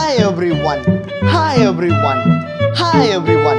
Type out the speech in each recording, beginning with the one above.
Hi everyone. Hi everyone. Hi everyone.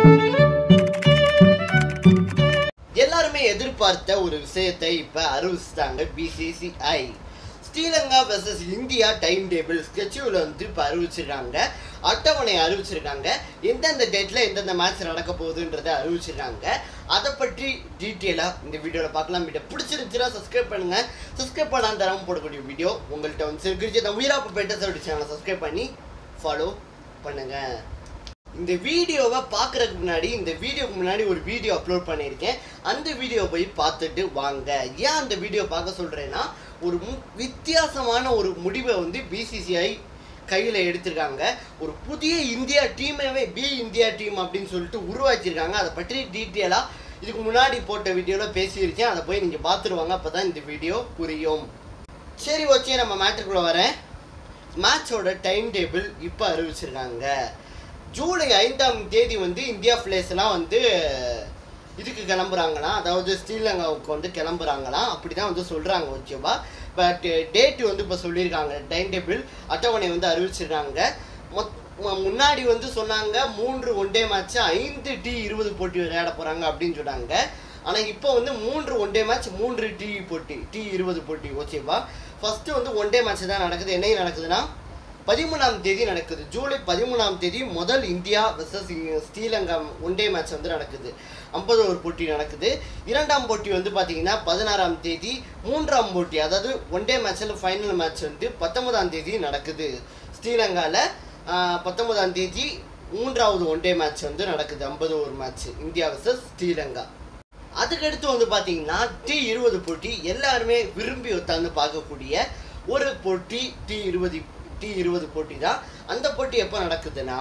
எல்லாருமே எதிர்பார்த்த ஒரு விஷயத்தை இப்ப அறிவிச்சிட்டாங்க BCCI Sri Lanka versus India time table ஸ்கெட்சூல வந்து இப்போ அறிவிச்சிருக்காங்க அட்டவணை அறிவிச்சிருக்காங்க எந்தெந்த டேட்ல எந்தெந்த மேட்ச் நடக்க போகுதுன்றதை அறிவிச்சிருக்காங்க அதை பற்றி டீட்டெயிலாக இந்த வீடியோவில் பார்க்கலாம் வீடியோ பிடிச்சிருந்துச்சுன்னா சப்ஸ்கிரைப் பண்ணுங்க சப்ஸ்கிரைப் பண்ணால் தரவும் போடக்கூடிய வீடியோ உங்கள்கிட்ட வந்து சிறுகிரிச்சு நம்ம உயிராப்பு பெட்டஸ் சேனலை சப்ஸ்கிரைப் பண்ணி ஃபாலோ பண்ணுங்க இந்த வீடியோவை பார்க்கறதுக்கு முன்னாடி இந்த வீடியோக்கு முன்னாடி ஒரு வீடியோ அப்லோட் பண்ணியிருக்கேன் அந்த வீடியோ போய் பார்த்துட்டு வாங்க ஏன் அந்த வீடியோ பார்க்க சொல்கிறேன்னா ஒரு மு வித்தியாசமான ஒரு முடிவை வந்து பிசிசிஐ கையில் எடுத்திருக்காங்க ஒரு புதிய இந்தியா டீமைவே பி இந்தியா டீம் அப்படின்னு சொல்லிட்டு உருவாக்கியிருக்காங்க அதை பற்றி டீட்டெயிலாக இதுக்கு முன்னாடி போட்ட வீடியோவில் பேசியிருக்கேன் அதை போய் நீங்கள் பார்த்துருவாங்க அப்போ தான் இந்த வீடியோ புரியும் சரி ஓகே நம்ம மேட்ருக்குள்ளே வரேன் மேட்சோட டைம் டேபிள் இப்போ அறிவிச்சிருக்காங்க ஜூலை ஐந்தாம் தேதி வந்து இந்தியா பிளேஸ்லாம் வந்து இதுக்கு கிளம்புறாங்களாம் அதாவது ஸ்ரீலங்காவுக்கு வந்து கிளம்புறாங்களாம் அப்படி தான் வந்து சொல்கிறாங்க ஓகேவா பட் டேட் வந்து இப்போ சொல்லியிருக்காங்க டைம் டேபிள் அட்டவணை வந்து அறிவிச்சிருக்காங்க மொத் மு- முன்னாடி வந்து சொன்னாங்க மூன்று ஒன் டே மேட்ச் ஐந்து டி இருபது போட்டி விளையாட போகிறாங்க அப்படின்னு சொன்னாங்க ஆனால் இப்போ வந்து மூன்று ஒன் டே மேட்ச் மூன்று டி போட்டி டி இருபது போட்டி ஓகேவா ஃபஸ்ட்டு வந்து ஒன் டே மேட்ச் தான் நடக்குது என்ன நடக்குதுன்னா பதிமூணாம் தேதி நடக்குது ஜூலை பதிமூணாம் தேதி முதல் India versus Sri Lanka one day match வந்து நடக்குது ஐம்பது ஓவர் போட்டி நடக்குது இரண்டாம் போட்டி வந்து பார்த்தீங்கன்னா பதினாறாம் தேதி மூன்றாம் போட்டி அதாவது ஒன் டே மேட்ச்சில் ஃபைனல் மேட்ச் வந்து பத்தொன்பதாம் தேதி நடக்குது ஸ்ரீலங்காவில் பத்தொன்பதாம் தேதி மூன்றாவது ஒன் டே மேட்ச் வந்து நடக்குது ஐம்பது over match India versus Sri Lanka அதுக்கடுத்து வந்து பார்த்தீங்கன்னா டி இருபது போட்டி எல்லாருமே விரும்பி உட்காந்து பார்க்கக்கூடிய ஒரு போட்டி டி இருபது டி இருபது போட்டி தான் அந்த போட்டி எப்போ நடக்குதுன்னா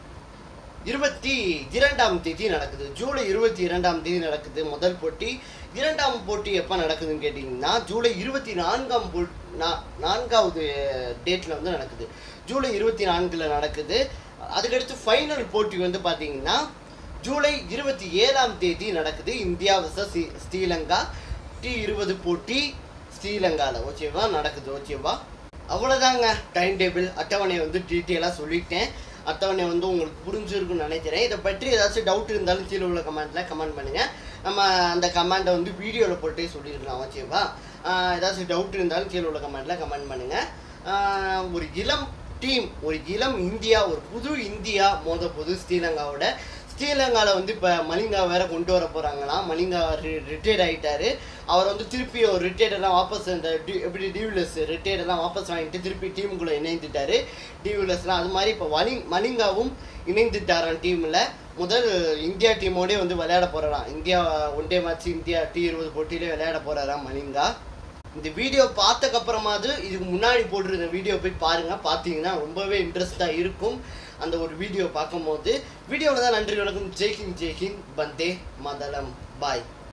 இருபத்தி இரண்டாம் தேதி நடக்குது ஜூலை இருபத்தி இரண்டாம் தேதி நடக்குது முதல் போட்டி இரண்டாம் போட்டி எப்போ நடக்குதுன்னு கேட்டிங்கன்னா ஜூலை இருபத்தி நான்காம் போ நா- நான்காவது டேட்டில் வந்து நடக்குது ஜூலை இருபத்தி நான்கில் நடக்குது அதுக்கடுத்து ஃபைனல் போட்டி வந்து பார்த்தீங்கன்னா ஜூலை இருபத்தி ஏழாம் தேதி நடக்குது இந்தியா வர்சஸ் ஸ்ரீலங்கா டி இருபது போட்டி ஸ்ரீலங்காவில் ஓகேவா நடக்குது ஓகேவா அவ்வளோதாங்க டைம் டேபிள் அட்டவணை வந்து டீட்டெயிலாக சொல்லிட்டேன் அட்டவணை வந்து உங்களுக்கு புரிஞ்சிருக்கும்னு நினைக்கிறேன் இதை பற்றி ஏதாச்சும் டவுட் இருந்தாலும் கீழே உள்ள கமெண்ட்டில் கமெண்ட் பண்ணுங்கள் நம்ம அந்த கமெண்ட்டை வந்து வீடியோவில் போட்டே சொல்லியிருக்கலாம் ஓகேவா ஆஹ் ஏதாச்சும் டவுட் இருந்தாலும் கீழே உள்ள கமெண்ட்டில் கமெண்ட் பண்ணுங்கள் ஒரு இளம் டீம் ஒரு இளம் இந்தியா ஒரு புது இந்தியா மோத போது ஸ்ரீலங்காவோட ஸ்ரீலங்காவில் வந்து இப்போ மலிங்கா வேற கொண்டு வர போகிறாங்களாம் மலிங்கா ரிட்டையர்ட் ஆகிட்டாரு அவர் வந்து திருப்பி ஒரு ரிட்டையர்டெல்லாம் வாபஸ் அந்த டி- எப்படி டிவிலஸ் ரிட்டையர்டெல்லாம் வாபஸ் வாங்கிட்டு திருப்பி டீமுக்குள்ளே இணைந்துட்டாரு டிவிலஸ்லாம் அது மாதிரி இப்போ மலி மலிங்காவும் இணைந்துட்டாராம் டீமில் முதல் இந்தியா டீமோடய வந்து விளையாட போகிறாராம் India one day match India T இருபது போட்டியிலே விளையாட போகிறாராம் மலிங்கா இந்த வீடியோ பார்த்ததுக்கப்புறமாவது இதுக்கு முன்னாடி போட்டிருந்த வீடியோ போய் பாருங்கள் பார்த்தீங்கன்னா ரொம்பவே இன்ட்ரெஸ்டாக இருக்கும் அந்த ஒரு வீடியோ பார்க்கும்போது வீடியோவில் தான் நன்றி வணக்கம் ஜெய்ஹிந்த் ஜெய்ஹிந்த் பந்தே மதலம் பாய்